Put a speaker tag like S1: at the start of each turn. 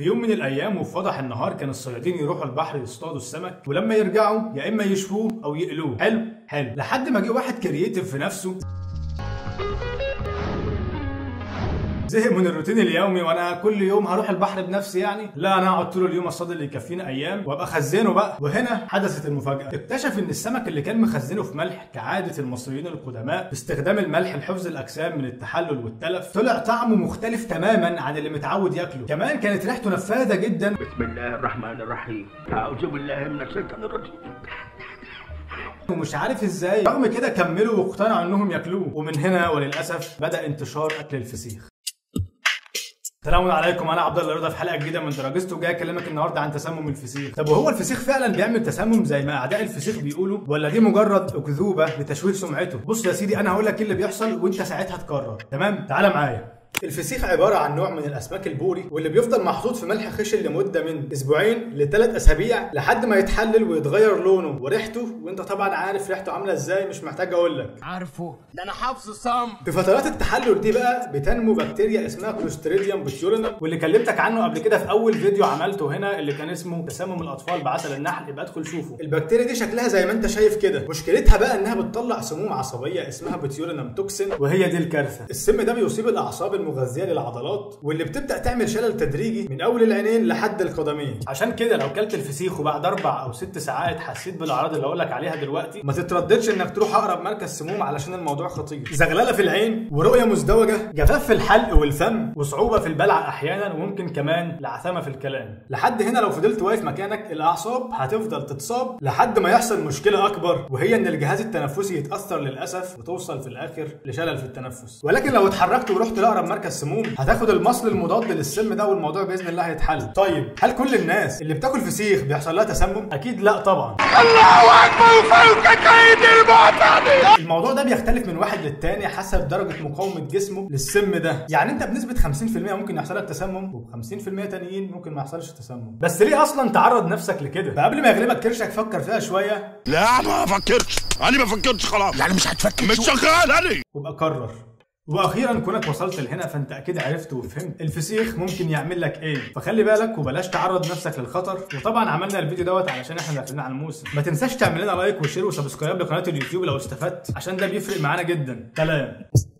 S1: في يوم من الايام وفي وضح النهار كان الصيادين يروحوا البحر يصطادوا السمك ولما يرجعوا يا اما يشووه او يقلوه حلو حلو لحد ما جه واحد كرييتيف في نفسه زهق من الروتين اليومي وانا كل يوم هروح البحر بنفسي يعني لا انا اقعد طول اليوم اصطاد اللي يكفينا ايام وابقى خزنه بقى وهنا حدثت المفاجاه اكتشف ان السمك اللي كان مخزنه في ملح كعاده المصريين القدماء باستخدام الملح لحفظ الاجسام من التحلل والتلف طلع طعمه مختلف تماما عن اللي متعود ياكله كمان كانت ريحته نفاذه جدا
S2: بسم الله الرحمن الرحيم أعوذ بالله من الشيطان الرجيم
S1: ومش عارف ازاي رغم كده كملوا واقتنعوا انهم ياكلوه ومن هنا وللاسف بدا انتشار اكل الفسيخ السلام عليكم انا عبد الله رضا في حلقه جديده من دراجست وجاي اكلمك النهارده عن تسمم الفسيخ طب وهو الفسيخ فعلا بيعمل تسمم زي ما اعداء الفسيخ بيقولوا ولا دي مجرد اكذوبه لتشويه سمعته بص يا سيدي انا هقول لك ايه اللي بيحصل وانت ساعتها تقرر تمام تعالى معايا الفسيخ عبارة عن نوع من الأسماك البوري واللي بيفضل محطوط في ملح خشن لمدة من أسبوعين لثلاث أسابيع لحد ما يتحلل ويتغير لونه وريحته وأنت طبعا عارف ريحته عاملة إزاي مش محتاج أقول لك
S2: عارفه ده أنا حافظ الصم
S1: في فترات التحلل دي بقى بتنمو بكتيريا اسمها كلوستريديوم بتيورينم واللي كلمتك عنه قبل كده في اول فيديو عملته هنا اللي كان اسمه تسمم الاطفال بعسل النحل يبقى ادخل شوفه البكتيريا دي شكلها زي ما انت شايف كده مشكلتها بقى انها بتطلع سموم عصبيه اسمها بتيورينم توكسين وهي دي الكارثه السم ده بيصيب الاعصاب المغذيه للعضلات واللي بتبدا تعمل شلل تدريجي من اول العينين لحد القدمين عشان كده لو كلت الفسيخ وبعد اربع او ست ساعات حسيت بالاعراض اللي هقول لك عليها دلوقتي ما تترددش انك تروح اقرب مركز سموم علشان الموضوع خطير زغلله في العين ورؤيه مزدوجه جفاف في الحلق والفم وصعوبه في البلع احيانا وممكن كمان لعثمه في الكلام لحد هنا لو فضلت واقف مكانك الاعصاب هتفضل تتصاب لحد ما يحصل مشكله اكبر وهي ان الجهاز التنفسي يتاثر للاسف وتوصل في الاخر لشلل في التنفس ولكن لو اتحركت ورحت لاقرب مركز سموم هتاخد المصل المضاد للسم ده والموضوع باذن الله هيتحل طيب هل كل الناس اللي بتاكل فسيخ بيحصل لها تسمم اكيد لا طبعا
S2: الله أكبر فوق كيد المعتدي
S1: الموضوع ده بيختلف من واحد للتاني حسب درجة مقاومة جسمه للسم ده، يعني أنت بنسبة 50% ممكن يحصل لك تسمم وب50% تانيين ممكن ما يحصلش تسمم، بس ليه أصلا تعرض نفسك لكده؟ فقبل ما يغلبك كرشك فكر فيها شوية
S3: لا ما فكرتش انا ما فكرتش خلاص
S2: يعني مش هتفكر
S3: مش
S2: شو-
S3: شغال انا
S1: وابقى قرر. واخيرا كونك وصلت لهنا فانت اكيد عرفت وفهمت الفسيخ ممكن يعمل لك ايه فخلي بالك وبلاش تعرض نفسك للخطر وطبعا عملنا الفيديو دوت علشان احنا داخلين على الموسم ما تنساش تعمل لنا لايك وشير وسبسكرايب لقناه اليوتيوب لو استفدت عشان ده بيفرق معانا جدا سلام